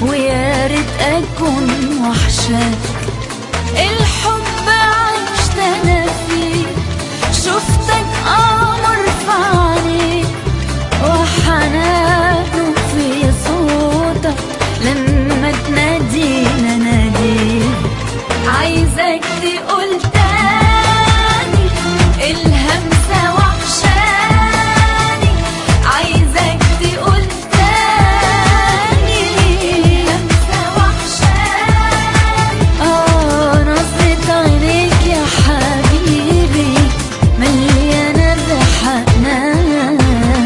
ويا ريت اكون وحشاك الحب عشت انا فيه شفتك قمر في عينيك وحنانه في صوتك لما تنادينا ناديك عايزك تقول تاني الهمسة وحشاني عايزك تقول تاني الهمسة وحشاني اه نظرة عينيك يا حبيبي مليانة بحناني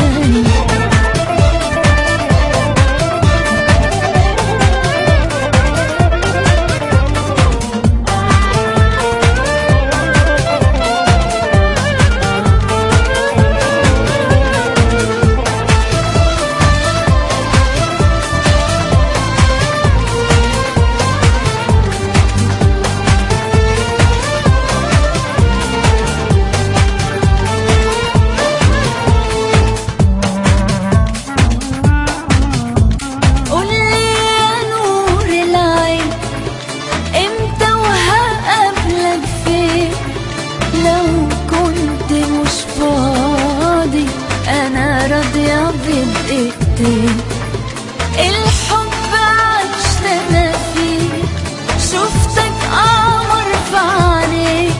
قولي يا نور العين امتى وهقابلك فين لو كنت مش فاضي انا راضية بدقيقتين الحب عشت انا فيه شفتك قمر في عينيك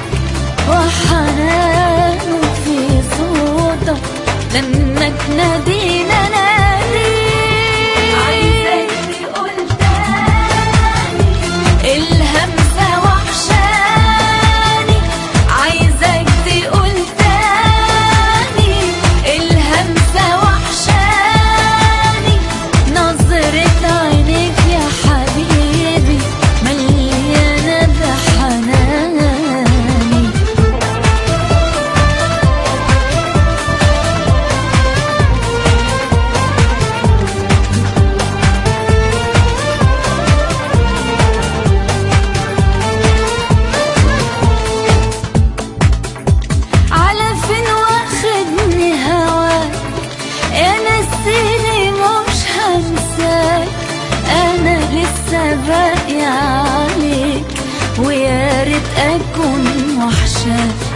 وحنانه في صوتك لما تنادينا ناديك عايزك تقول تاني الهمسة وحشاني عايزك تقول تاني الهمسة وحشاني نظرة عينيك يا حبيبي مليانة بحناني على فين واخدني هواك يا نسيني مش هنساك انا لسه باقي عليك ويا ريت اكون وحشاك